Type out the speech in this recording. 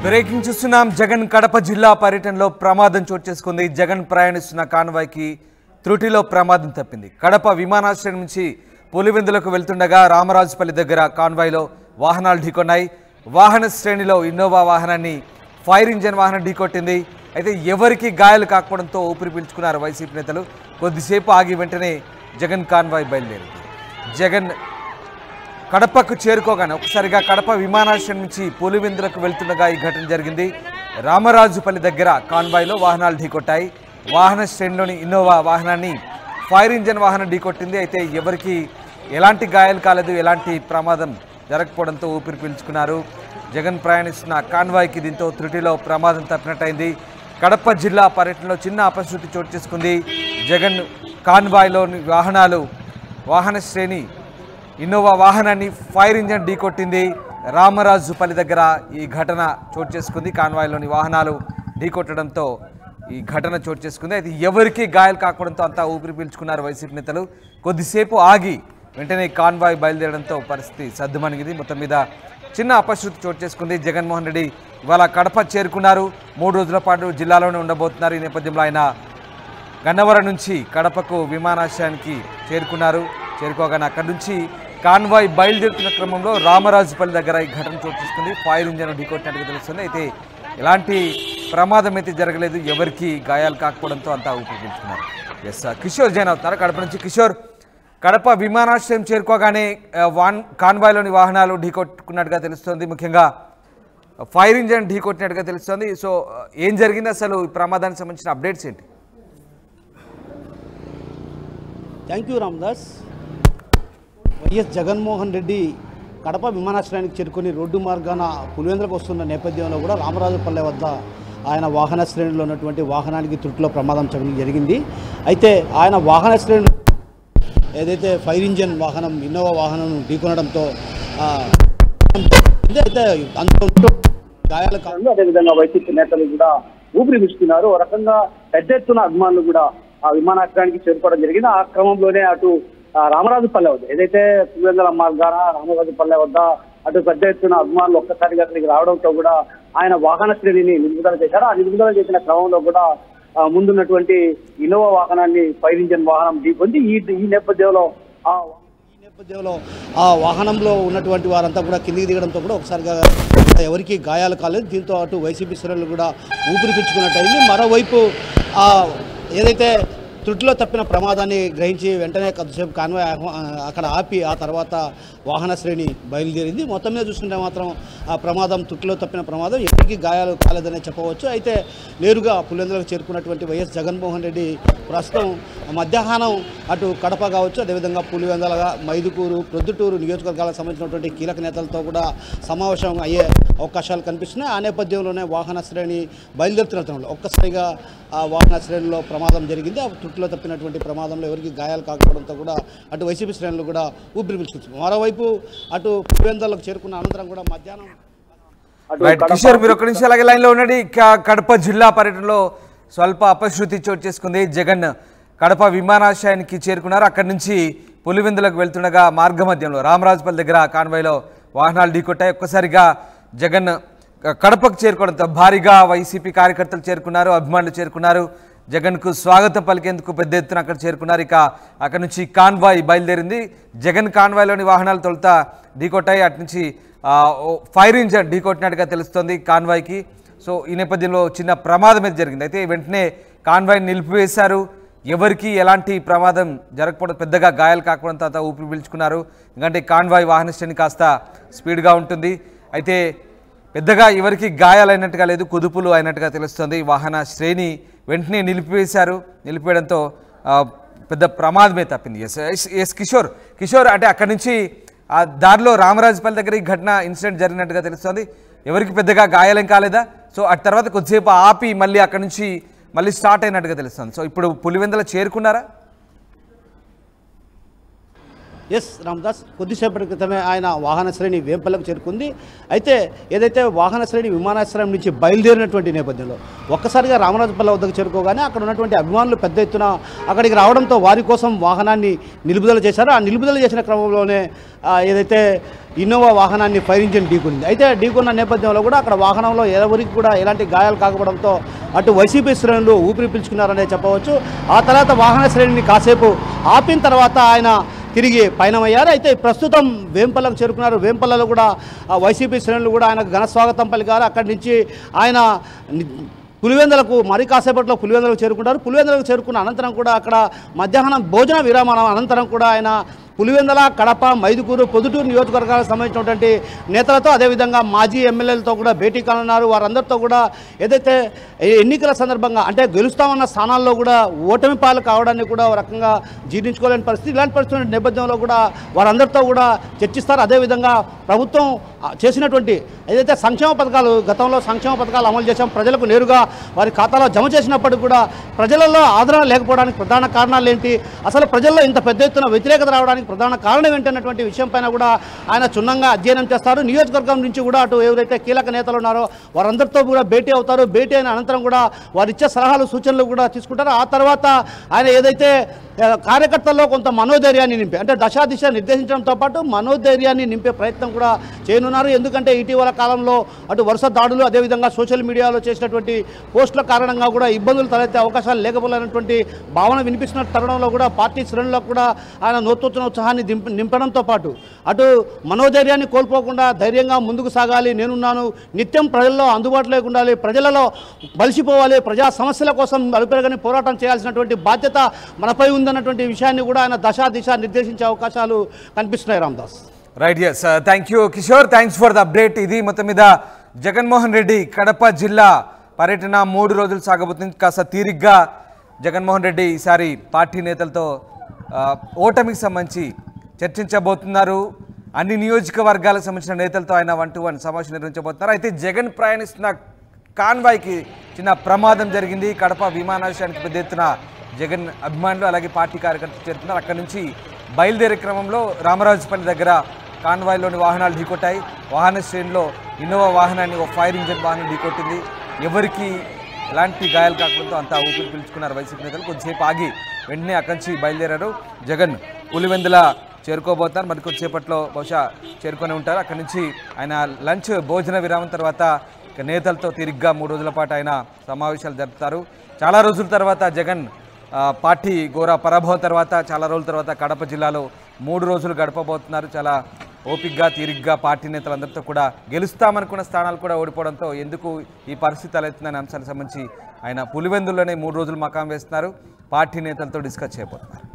breaking చూస్తున్నాం జగన్ కడప జిల్లా పర్యటనలో ప్రమాదం చోటు చేసుకుంది జగన్ ప్రయాణిస్తున్న కాన్వాయ్కి త్రుటిలో ప్రమాదం తప్పింది కడప విమానాశ్రయం నుంచి పులివెందులకు వెళ్తుండగా రామరాజుపల్లి దగ్గర కాన్వాయ్లో వాహనాలు ఢీకొన్నాయి వాహన శ్రేణిలో ఇన్నోవా వాహనాన్ని ఫైర్ ఇంజన్ వాహనం ఢీకొట్టింది అయితే ఎవరికి గాయాలు కాకపోవడంతో ఊపిరి పీల్చుకున్నారు వైసీపీ నేతలు కొద్దిసేపు ఆగి వెంటనే జగన్ కాన్వాయ్ బయలుదేరింది జగన్ కడపకు చేరుకోగానే ఒకసారిగా కడప విమానాశ్రయం నుంచి పులివెందులకు వెళ్తుండగా ఈ ఘటన జరిగింది రామరాజుపల్లి దగ్గర కాన్వాయ్లో వాహనాలు ఢీకొట్టాయి వాహన శ్రేణిలోని ఇన్నోవా వాహనాన్ని ఫైర్ ఇంజన్ వాహనం ఢీకొట్టింది అయితే ఎవరికి ఎలాంటి గాయాలు కాలేదు ఎలాంటి ప్రమాదం జరగకపోవడంతో ఊపిరి పీల్చుకున్నారు జగన్ ప్రయాణిస్తున్న కాన్వాయ్కి దీంతో త్రుటిలో ప్రమాదం తప్పినట్టయింది కడప జిల్లా పర్యటనలో చిన్న అపశృతి చోటు చేసుకుంది జగన్ కాన్వాయ్లోని వాహనాలు వాహన శ్రేణి ఇన్నోవా వాహనాన్ని ఫైర్ ఇంజన్ ఢీకొట్టింది రామరాజుపల్లి దగ్గర ఈ ఘటన చోటు చేసుకుంది కాన్వాయ్లోని వాహనాలు ఢీకొట్టడంతో ఈ ఘటన చోటు చేసుకుంది అయితే ఎవరికీ గాయాలు కాకూడంతో అంతా ఊపిరి పీల్చుకున్నారు వైసీపీ నేతలు కొద్దిసేపు ఆగి వెంటనే కాన్వాయ్ బయలుదేరడంతో పరిస్థితి సద్దుమణిగింది మొత్తం మీద చిన్న అపశృతి చోటు చేసుకుంది జగన్మోహన్ రెడ్డి ఇవాళ కడప చేరుకున్నారు మూడు రోజుల పాటు జిల్లాలోనే ఉండబోతున్నారు ఈ నేపథ్యంలో ఆయన గన్నవరం నుంచి కడపకు విమానాశ్రయానికి చేరుకున్నారు చేరుకోగానే అక్కడి నుంచి కాన్వాయ్ బయలుదేరుతున్న క్రమంలో రామరాజుపల్లి దగ్గర ఈ ఘటన చోటు చేసుకుంది ఫైర్ ఇంజన్ ఢీకొట్టినట్టుగా తెలుస్తుంది అయితే ఎలాంటి ప్రమాదం అయితే జరగలేదు ఎవరికి గాయాలు కాకపోవడంతో అంతా ఊపిరి పీల్చుకున్నారు ఎస్ కిషోర్ జైన్ అవుతున్నారు కడప నుంచి కిషోర్ కడప విమానాశ్రయం చేరుకోగానే ఆ, వాన్ కాన్వాయ్లోని వాహనాలు ఢీకొట్టుకున్నట్టుగా తెలుస్తుంది ముఖ్యంగా ఫైర్ ఇంజన్ ఢీకొట్టినట్టుగా తెలుస్తుంది సో ఆ, ఏం జరిగింది అసలు ఈ ప్రమాదానికి సంబంధించిన అప్డేట్స్ ఏంటి thank you Ramadas YS Jaganmohan Reddy Kadapa విమానాశ్రయానికి చేరుకొని రోడ్డు మార్గాన పులివెందులకు వస్తున్న నేపథ్యంలో కూడా రామరాజుపల్లె వద్ద ఆయన వాహన శ్రేణిలో ఉన్నటువంటి వాహనానికి త్రుటిలో ప్రమాదం జరగడం జరిగింది అయితే ఆయన వాహన శ్రేణి ఏదైతే ఫైర్ ఇంజన్ వాహనం ఇన్నోవా వాహనం ఢీకొనడంతో ఆ, అయితే అందులో గాయాలు కా- కారణంగా అదేవిధంగా వైసీపీ నేతలు కూడా ఊపిరి పీల్చుకున్నారు ఓ రకంగా పెద్ద ఎత్తున అభిమానులు కూడా ఆ విమానాశ్రయానికి చేరుకోవడం జరిగింది ఆ క్రమంలోనే అటు ఆ, రామరాజుపల్లె వద్ద ఏదైతే పులివెందుల మార్గాన రామరాజుపల్లె వద్ద అటు పెద్ద ఎత్తున అభిమానులు ఒక్కసారిగా అక్కడికి రావడంతో కూడా ఆయన వాహన శ్రేణిని నిలుపుదల చేశారు ఆ నిలుపుదల చేసిన క్రమంలో కూడా ఆ, ముందున్నటువంటి ఇన్నోవా వాహనాన్ని ఫైర్ ఇంజన్ వాహనం ఢీకొంది ఈ ఈ నేపథ్యంలో ఆ ఈ నేపథ్యంలో ఆ వాహనంలో ఉన్నటువంటి వారంతా కూడా కిందికి దిగడంతో కూడా ఒకసారిగా ఎవరికి గాయాలు కాలేదు దీంతో అటు వైసీపీ శ్రేణులు కూడా ఊపిరి పీల్చుకున్నట్టు అయింది మరోవైపు ఆ ఏదైతే త్రుటిలో తప్పిన ప్రమాదాన్ని గ్రహించి వెంటనే కొద్దిసేపు కాన్వాయ్ ఆహ్వా- అక్కడ ఆపి ఆ తర్వాత వాహన శ్రేణి బయలుదేరింది మొత్తం మీద చూసుకుంటే మాత్రం ఆ ప్రమాదం త్రుటిలో తప్పిన ప్రమాదం ఎవరికి గాయాలు కాలేదనే చెప్పవచ్చు అయితే నేరుగా పులివెందులకు చేరుకున్నటువంటి వైఎస్ జగన్మోహన్ రెడ్డి ప్రస్తుతం మధ్యాహ్నం అటు కడప కావచ్చు అదేవిధంగా పులివెందలగా మైదుకూరు ప్రొద్దుటూరు నియోజకవర్గాలకు సంబంధించినటువంటి కీలక నేతలతో కూడా సమావేశం అయ్యే అవకాశాలు కనిపిస్తున్నాయి ఆ నేపథ్యంలోనే వాహన శ్రేణి బయలుదేరుతున్న తరుణంలో ఒక్కసారిగా ఆ వాహన శ్రేణిలో ప్రమాదం జరిగింది ఆ త్రుటిలో తప్పినటువంటి ప్రమాదంలో ఎవరికి గాయాలు కాకపోవడంతో కూడా అటు వైసీపీ శ్రేణులు కూడా ఊపిరి పీల్చుకుంటున్నారు మరోవైపు అటు పులివెందలకు చేరుకున్న అనంతరం కూడా మధ్యాహ్నం అటు రైట్ కడప- కిషోర్ మీరు ఒక్క నిమిషం అలాగే లైన్లో ఉండండి క- కడప జిల్లా పర్యటనలో స్వల్ప అపశృతి చోటు చేసుకుంది జగన్ కడప విమానాశ్రయానికి చేరుకున్నారు అక్కడి నుంచి పులివెందులకు వెళ్తుండగా మార్గ మధ్యంలో రామరాజుపల్లి దగ్గర కాన్వాయ్లో వాహనాలు ఢీకొట్టాయి ఒక్కసారిగా జగన్ క- కడపకు చేరుకోవడంతో భారీగా వైసీపీ కార్యకర్తలు చేరుకున్నారు అభిమానులు చేరుకున్నారు జగన్కు స్వాగతం పలికేందుకు పెద్ద ఎత్తున అక్కడ చేరుకున్నారు ఇక అక్కడ నుంచి కాన్వాయ్ బయలుదేరింది జగన్ కాన్వాయ్లోని వాహనాలు తొలుత ఢీకొట్టాయి అటు నుంచి ఆ, ఓ ఫైర్ ఇంజన్ ఢీకొట్టినట్టుగా తెలుస్తోంది కాన్వాయ్కి సో ఈ నేపథ్యంలో చిన్న ప్రమాదం అయితే జరిగింది అయితే వెంటనే కాన్వాయ్ నిలిపివేశారు ఎవరికి ఎలాంటి ప్రమాదం జరగకపోవడం పెద్దగా గాయాలు కాకపోవడంతో అంతా ఊపిరి పీల్చుకున్నారు ఎందుకంటే కాన్వాయ్ వాహన శ్రేణి కాస్త స్పీడ్గా ఉంటుంది అయితే పెద్దగా ఎవరికి గాయాలైనట్టుగా లేదు కుదుపులు అయినట్టుగా తెలుస్తుంది వాహన శ్రేణి వెంటనే నిలిపివేశారు నిలిపేయడంతో ఆ, పెద్ద ప్రమాదమే తప్పింది yes yes- yes Kishore Kishore అంటే అక్కడి నుంచి ఆ దారిలో రామరాజుపల్లి దగ్గర ఈ ఘటన ఇన్సిడెంట్ జరిగినట్టుగా తెలుస్తుంది ఎవరికి పెద్దగా గాయాలేం కాలేదా సో అటు తర్వాత కొద్దిసేపు ఆపి మళ్ళీ అక్కడి నుంచి మళ్ళీ స్టార్ట్ అయినట్టుగా తెలుస్తుంది సో ఇప్పుడు పులివెందుల చేరుకున్నారా ఎస్ రామదాస్ కొద్దిసేపటి క్రితమే ఆయన వాహన శ్రేణి వేంపల్లకు చేరుకుంది అయితే ఏదైతే వాహన శ్రేణి విమానాశ్రయం నుంచి బయలుదేరినటువంటి నేపథ్యంలో ఒక్కసారిగా రామరాజపల్లి వద్దకు చేరుకోగానే అక్కడ ఉన్నటువంటి అభిమానులు పెద్ద ఎత్తున అక్కడికి రావడంతో వారి కోసం వాహనాన్ని నిలుపుదల చేశారు ఆ నిలుపుదల చేసిన క్రమంలోనే ఆ, ఏదైతే ఇన్నోవా వాహనాన్ని ఫైర్ ఇంజిన్ ఢీకొనింది అయితే ఢీకొన్న నేపథ్యంలో కూడా అక్కడ వాహనంలో ఎవరికి కూడా ఎలాంటి గాయాలు కాకపోవడంతో అటు వైసీపీ శ్రేణులు ఊపిరి పీల్చుకున్నారనే చెప్పవచ్చు ఆ తర్వాత వాహన శ్రేణిని కాసేపు ఆపిన తర్వాత ఆయన తిరిగి పయనమయ్యారు అయితే ప్రస్తుతం వేంపల్లకు చేరుకున్నారు వేంపల్లలో కూడా ఆ వైసీపీ శ్రేణులు కూడా ఆయనకు ఘన స్వాగతం పలికారు అక్కడి నుంచి ఆయన ని- పులివెందులకు మరి కాసేపట్లో పులివెందులకు చేరుకుంటారు పులివెందులకు చేరుకున్న అనంతరం కూడా అక్కడ మధ్యాహ్నం భోజన విరామం అనంతరం కూడా ఆయన పులివెందల కడప మైదుకూరు పొదుటూరు నియోజకవర్గాలకు సంబంధించినటువంటి నేతలతో అదేవిధంగా మాజీ ఎమ్మెల్యేలతో కూడా భేటీ కానున్నారు వారందరితో కూడా ఏదైతే ఈ ఎన్నికల సందర్భంగా అంటే గెలుస్తామన్న స్థానాల్లో కూడా ఓటమి పాలు కావడాన్ని కూడా ఒక రకంగా జీర్ణించుకోలేని పరిస్థితి ఇలాంటి పరిస్థితి నేపథ్యంలో కూడా వారందరితో కూడా చర్చిస్తారు అదేవిధంగా ప్రభుత్వం ఆ, చేసినటువంటి ఏదైతే సంక్షేమ పథకాలు గతంలో సంక్షేమ పథకాలు అమలు చేశాం ప్రజలకు నేరుగా వారి ఖాతాలో జమ చేసినప్పటికీ కూడా ప్రజలలో ఆదరణ లేకపోవడానికి ప్రధాన కారణాలు ఏంటి అసలు ప్రజల్లో ఇంత పెద్ద ఎత్తున వ్యతిరేకత రావడానికి ప్రధాన కారణం ఏంటన్నటువంటి విషయం పైన కూడా ఆయన క్షుణ్ణంగా అధ్యయనం చేస్తారు నియోజకవర్గం నుంచి కూడా అటు ఎవరైతే కీలక నేతలు ఉన్నారో వారందరితో కూడా భేటీ అవుతారు భేటీ అయిన అనంతరం కూడా వారు ఇచ్చే సలహాలు సూచనలు కూడా తీసుకుంటారు ఆ తర్వాత ఆయన ఏదైతే ఆ, కార్యకర్తల్లో కొంత మనోధైర్యాన్ని నింపే అంటే దశా దిశ నిర్దేశించడంతో పాటు మనోధైర్యాన్ని నింపే ప్రయత్నం కూడా చేయనున్నారు ఎందుకంటే ఇటీవల కాలంలో అటు వరుస దాడులు అదేవిధంగా సోషల్ మీడియాలో చేసినటువంటి పోస్టుల కారణంగా కూడా ఇబ్బందులు తలెత్తే అవకాశాలు లేకపోలేనటువంటి భావన వినిపిస్తున్న తరుణంలో కూడా పార్టీ శ్రేణులకు కూడా ఆయన నూతన ఉత్సాహాన్ని దింప నింపడంతో పాటు అటు మనోధైర్యాన్ని కోల్పోకుండా ధైర్యంగా ముందుకు సాగాలి నేనున్నాను నిత్యం ప్రజల్లో అందుబాటులోకి ఉండాలి ప్రజలలో బలిసిపోవాలి ప్రజా సమస్యల కోసం అలుపెరగని పోరాటం చేయాల్సినటువంటి బాధ్యత మనపై ఉందన్నటువంటి విషయాన్ని కూడా ఆయన దశా దిశ నిర్దేశించే అవకాశాలు కనిపిస్తున్నాయి Ramadas right yes thank you Kishore thanks for the update ఇది మొత్తం మీద జగన్మోహన్ రెడ్డి కడప జిల్లా పర్యటన మూడు రోజులు సాగబోతుంది కాస్త తీరిగ్గా జగన్మోహన్ రెడ్డి ఈసారి పార్టీ నేతలతో ఆ, ఓటమికి సంబంధించి చర్చించబోతున్నారు అన్ని నియోజకవర్గాలకు సంబంధించిన నేతలతో ఆయన వన్ టు వన్ సమావేశం నిర్వహించబోతున్నారు అయితే జగన్ ప్రయాణిస్తున్న కాన్వాయ్కి చిన్న ప్రమాదం జరిగింది కడప విమానాశ్రయానికి పెద్ద ఎత్తున జగన్ అభిమానులు అలాగే పార్టీ కార్యకర్తలు చేరుతున్నారు అక్కడి నుంచి బయలుదేరే క్రమంలో రామరాజుపల్లి దగ్గర కాన్వాయ్లోని వాహనాలు ఢీకొట్టాయి వాహన శ్రేణిలో ఇన్నోవా వాహనాన్ని ఒక ఫైర్ ఇంజిన్ వాహనం ఢీకొట్టింది ఎవరికి ఎలాంటి గాయాలు కాకపోతే అంతా ఊపిరి పీల్చుకున్నారు వైసీపీ నేతలు కొద్దిసేపు ఆగి వెంటనే అక్కడి నుంచి బయలుదేరారు జగన్ పులివెందుల చేరుకోబోతున్నారు మరి కొద్దిసేపట్లో బహుశా చేరుకొని ఉంటారు అక్కడి నుంచి ఆయన లంచ్ భోజన విరామం తర్వాత ఇక నేతలతో తిరిగ్గా మూడు రోజుల పాటు ఆయన సమావేశాలు జరుపుతారు చాలా రోజుల తర్వాత జగన్ ఆ, పార్టీ ఘోర పరాభవం తర్వాత చాలా రోజుల తర్వాత కడప జిల్లాలో మూడు రోజులు గడపబోతున్నారు చాలా ఓపిక్గా తీరిగ్గా పార్టీ నేతలందరితో కూడా గెలుస్తామనుకున్న స్థానాలు కూడా ఓడిపోవడంతో ఎందుకు ఈ పరిస్థితి తలెత్తుందనే అంశానికి సంబంధించి ఆయన పులివెందుల్లోనే మూడు రోజులు మకాం వేస్తున్నారు పార్టీ నేతలతో డిస్కస్ చేయబోతున్నారు